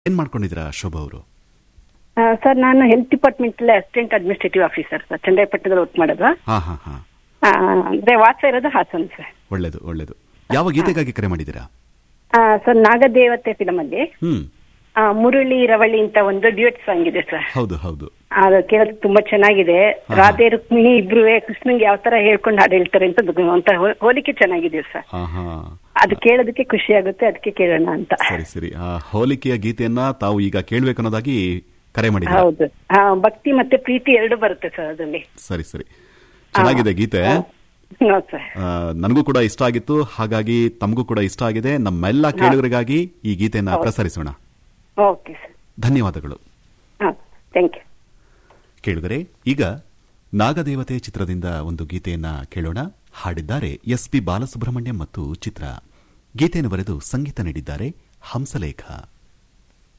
ಏನ್ ಮಾಡ್ಕೊಂಡಿದ್ದೀರಾ ಶೋಭಾ ಅವರು ಆ, ಸರ್ ನಾನು ಹೆಲ್ತ್ ಡಿಪಾರ್ಟ್ಮೆಂಟ್ ಅಲ್ಲಿ ಅಸಿಸ್ಟೆಂಟ್ ಅಡ್ಮಿನಿಸ್ಟ್ರೇಟಿವ್ ಆಫೀಸರ್ ಸರ್ ಚಂದ್ರಾಯಪಟ್ಟಣದಲ್ಲಿ ವರ್ಕ್ ಮಾಡೋದು ಹಾ ಹಾ ಹಾ ಆ, ಅಂದ್ರೆ ವಾಸ ಇರೋದು ಹಾಸನ್ ಸರ್ ಒಳ್ಳೇದು ಒಳ್ಳೇದು ಯಾವ ಗೀತೆಗಾಗಿ ಕರೆ ಮಾಡಿದ್ದೀರಾ ಆ, ಸರ್ ನಾಗದೇವತೆ ಫಿಲಮ್ ಅಲ್ಲಿ ಹ್ಮ್ ಆ, ಮುರಳಿ ರವಳಿ ಅಂತ ಒಂದು ಡ್ಯೂಯೆಟ್ ಸಾಂಗ್ ಇದೆ ಸರ್ ಹೌದು ಹೌದು ಅದು ಕೇಳೋದು ತುಂಬಾ ಚೆನ್ನಾಗಿದೆ ರಾಧೆ ರುಕ್ಮಿಣಿ ಇಬ್ರು ಕೃಷ್ಣನ್ಗೆ ಯಾವ ತರ ಹೇಳ್ಕೊಂಡು ಹಾಡು ಹೇಳ್ತಾರೆ ಅಂತ ಅದು ಒಂಥರ ಹೋ- ಹೋಲಿಕೆ ಚೆನ್ನಾಗಿದೆ ಸರ್ ಹಾ ಹಾ ಅದು ಕೇಳೋದಕ್ಕೆ ಖುಷಿ ಆಗುತ್ತೆ ಅದಕ್ಕೆ ಕೇಳೋಣ ಅಂತ ಸರಿ ಸರಿ ಆ ಹೋಲಿಕೆಯ ಗೀತೆಯನ್ನ ತಾವು ಈಗ ಕೇಳ್ಬೇಕನ್ನೋದಾಗಿ ಕರೆ ಮಾಡಿದ್ದೀರಾ ಹೌದು ಆ, ಭಕ್ತಿ ಮತ್ತೆ ಪ್ರೀತಿ ಎರಡು ಬರುತ್ತೆ ಸರ್ ಅದರಲ್ಲಿ ಸರಿ ಸರಿ ಚೆನ್ನಾಗಿದೆ ಗೀತೆ ಹೌದು ಸರ್ ಆ, ನನಗೂ ಕೂಡ ಇಷ್ಟ ಆಗಿತ್ತು ಹಾಗಾಗಿ ತಮಗೂ ಕೂಡ ಇಷ್ಟ ಆಗಿದೆ ನಮ್ಮೆಲ್ಲ ಕೇಳುಗರಿಗಾಗಿ ಈ ಗೀತೆಯನ್ನ ಪ್ರಸರಿಸೋಣ ಓಕೆ ಸರ್ ಧನ್ಯವಾದಗಳು ಹಾಂ ಥ್ಯಾಂಕ್ ಯು ಕೇಳಿದರೆ ಈಗ ನಾಗದೇವತೆ ಚಿತ್ರದಿಂದ ಒಂದು ಗೀತೆಯನ್ನ ಕೇಳೋಣ ಹಾಡಿದ್ದಾರೆ ಎಸ್ ಪಿ ಬಾಲಸುಬ್ರಹ್ಮಣ್ಯಂ ಮತ್ತು ಚಿತ್ರ ಗೀತೆಯನ್ನು ಬರೆದು ಸಂಗೀತ ನೀಡಿದ್ದಾರೆ ಹಂಸಲೇಖ